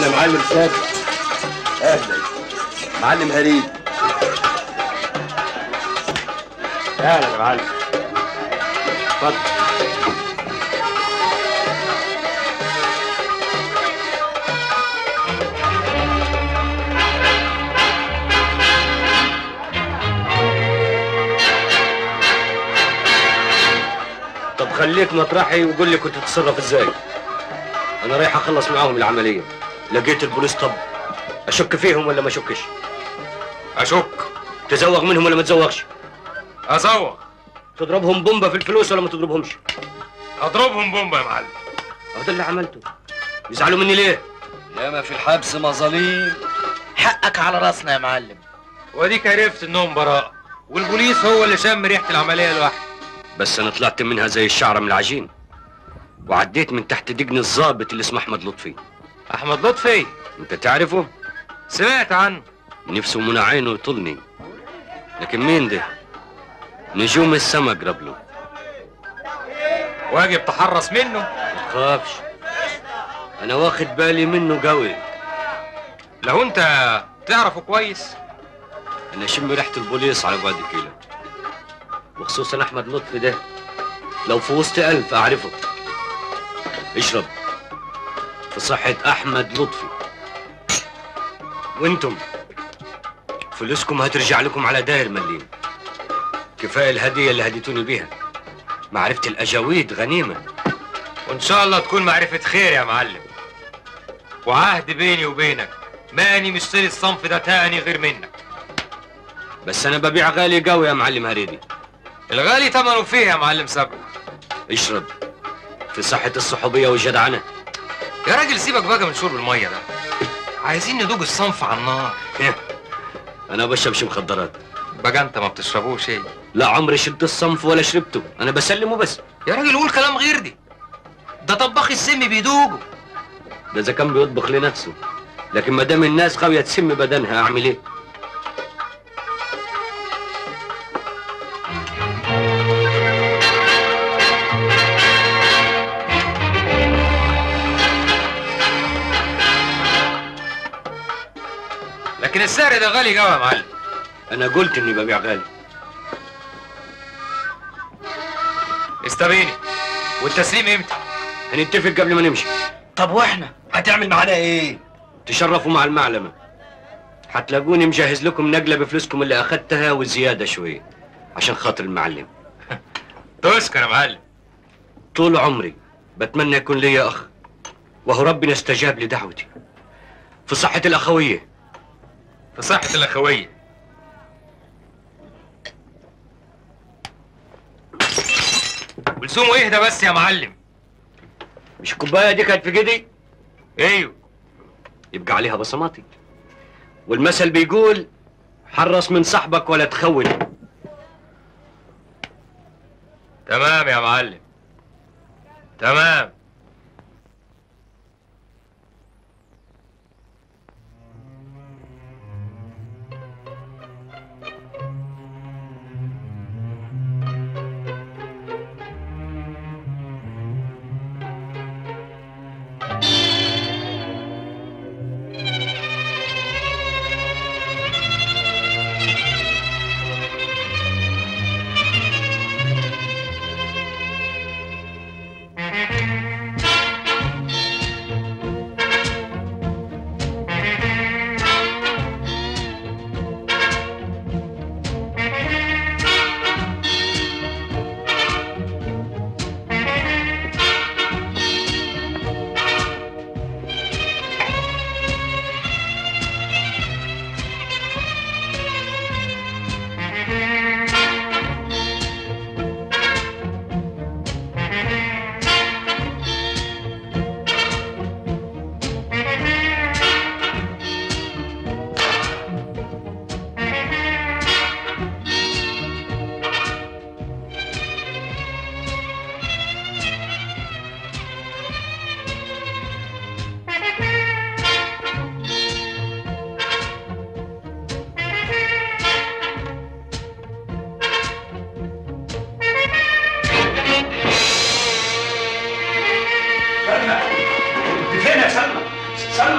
اهلا معلم سابق اهلا معلم هريد اهلا يا معلم اتفضل طب خليك مطرحي وقول لي كنت تتصرف ازاي انا رايح اخلص معاهم العمليه لقيت البوليس طب اشك فيهم ولا ما اشكش اشك تزوغ منهم ولا ما تزوغش ازوغ تضربهم بومبا في الفلوس ولا ما تضربهمش اضربهم بومبا يا معلم هذا اللي عملته يزعلوا مني ليه ياما في الحبس مظاليم حقك على راسنا يا معلم واديك عرفت انهم براء والبوليس هو اللي شم ريحه العمليه لوحده بس انا طلعت منها زي الشعره من العجين وعديت من تحت دجن الضابط اللي اسمه احمد لطفي احمد لطفي انت تعرفه سمعت عنه نفسه من عينه يطلني لكن مين ده نجوم السما قرب له واجب تحرص منه ما تخافش انا واخد بالي منه قوي لو انت تعرفه كويس انا اشم ريحه البوليس على بعد كيلو وخصوصا احمد لطفي ده لو في وسط الف اعرفه اشرب في صحة احمد لطفي وانتم فلوسكم هترجع لكم على داير مليم كفايه الهديه اللي هديتوني بيها معرفه الاجاويد غنيمه وان شاء الله تكون معرفه خير يا معلم وعهد بيني وبينك ماني مشتري الصنف ده تاني غير منك بس انا ببيع غالي قوي يا معلم هريدي الغالي ثمنه فيه يا معلم سبق اشرب في صحة الصحوبية والجدعنة يا راجل سيبك بقى من شرب الميه ده عايزين ندوق الصنف على النار انا بشربش مخدرات بقى انت ما بتشربوش ايه لا عمري شربت الصنف ولا شربته انا بسلمه بس يا راجل قول كلام غير دي ده طباخ السم بيدوقه ده اذا كان بيطبخ لنفسه لكن ما دام الناس غاوية تسم بدنها اعمل ايه لكن السعر ده غالي قوي يا معلم انا قلت اني ببيع غالي استبيني والتسليم امتى هنتفق قبل ما نمشي طب واحنا هتعمل معانا ايه تشرفوا مع المعلمة هتلاقوني مجهز لكم نقلة بفلوسكم اللي اخدتها وزيادة شوية عشان خاطر المعلم تشكر يا معلم طول عمري بتمنى يكون لي اخ وهو ربنا استجاب لدعوتي في صحة الاخوية في صحة الأخوية ولسومه اهدى بس يا معلم مش الكوباية دي كانت في ايدي ايوه يبقى عليها بصماتي والمثل بيقول حرص من صاحبك ولا تخون تمام يا معلم تمام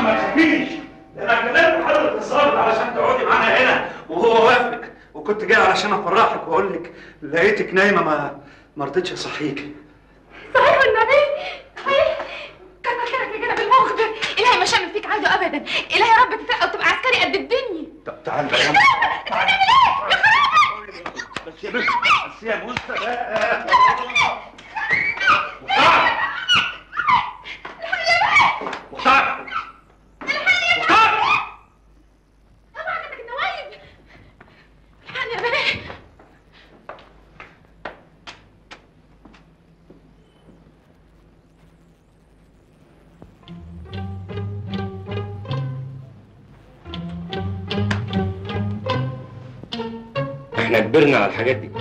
ما تخافيش ده انا كلمت حضرتك الظابط علشان تقعدي معانا هنا وهو وافق وكنت جاي علشان افرحك واقول لك لقيتك نايمه ما ما رضيتش اصحيك صحيح والنبي صحيح كتر خيرك يا جدع بالموقف ده الهي ما شامل فيك عاده ابدا الهي يا رب تترقى وتبقى عسكري قد الدنيا طب تعال بقى يا بس يا بنت بس يا منى بقى مختار مختار مختار طبعا عندك النوايب الحقني يا بنات احنا كبرنا على الحاجات دي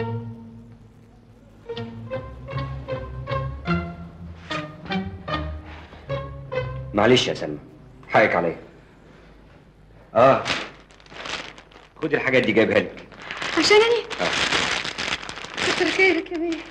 معلش يا سلمى حقك عليا اه خدي الحاجات دي جايبها لك عشان انا آه. كتر خيرك يا بيه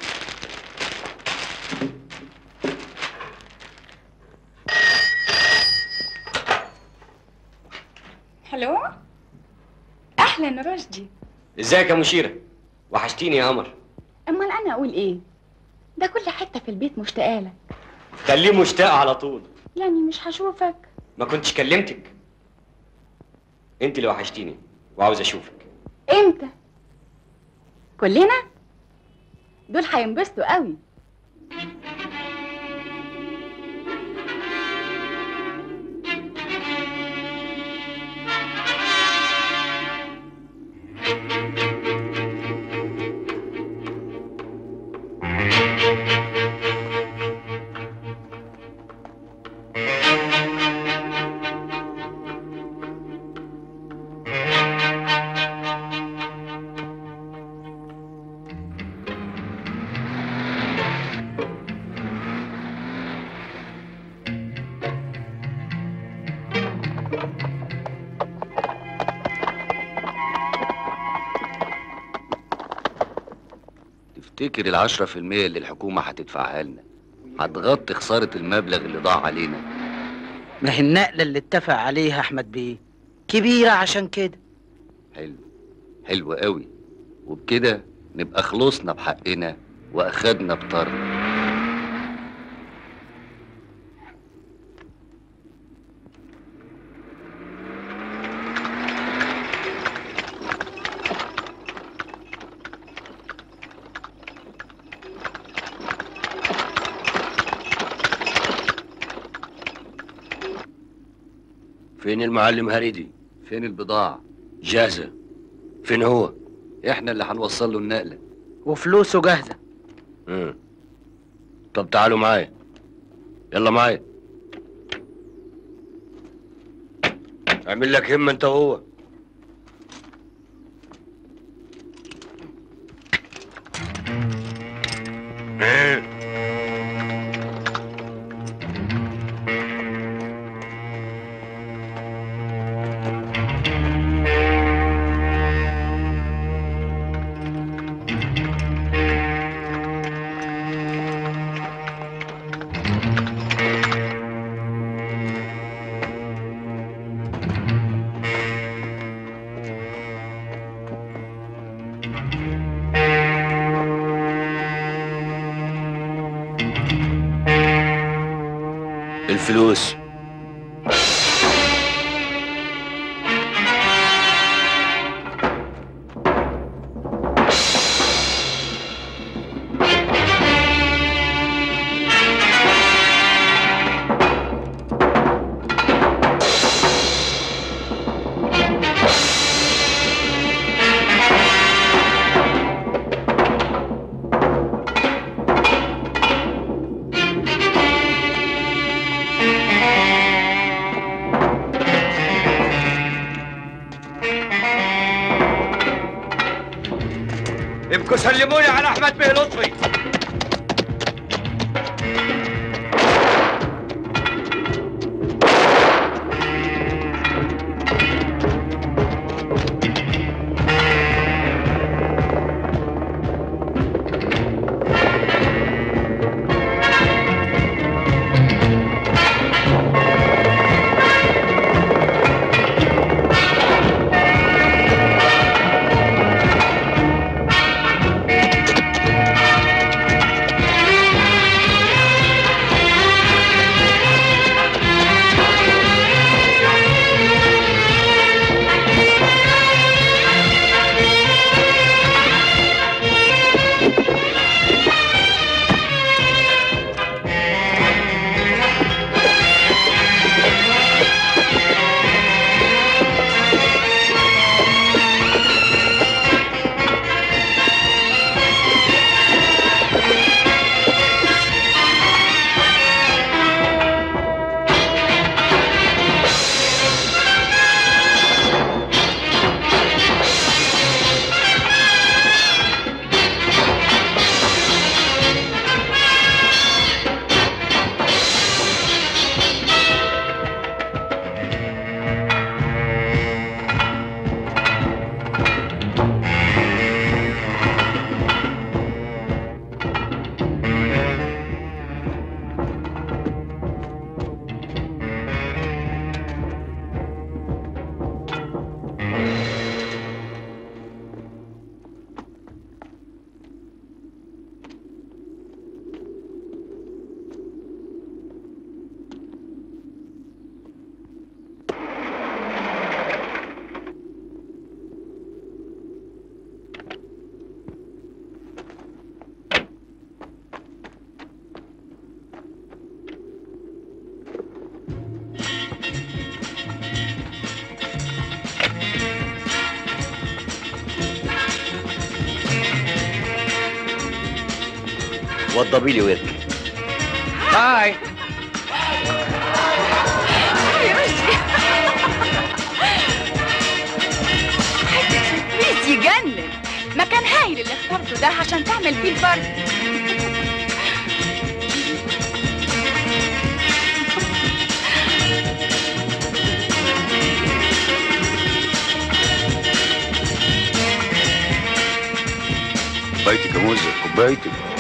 الو اهلا رشدي ازيك يا مشيرة وحشتيني يا قمر امال انا اقول ايه ده كل حته في البيت مشتاقه لك خليه مشتاق على طول يعني مش هشوفك ما كنتش كلمتك انت اللي وحشتيني وعاوز اشوفك امتى كلنا دول هينبسطوا قوي تفتكر العشرة في المية اللي الحكومة هتدفعها لنا هتغطي خسارة المبلغ اللي ضاع علينا ما هي النقلة اللي اتفق عليها أحمد بيه كبيرة عشان كده حلو حلو قوي وبكده نبقى خلصنا بحقنا واخدنا بطرنا فين المعلم هريدي فين البضاعة جاهزة فين هو احنا اللي هنوصل له النقلة وفلوسه جاهزة مم. طب تعالوا معايا يلا معايا اعمل لك همة انت وهو الفلوس ابقوا سلموني على احمد بيه لطفي وضبي لي ورك باي يا رشدي بيس يجنن مكان هايل اللي اخترته ده عشان تعمل فيه الفرد كوبايتك يا موزة كوبايتك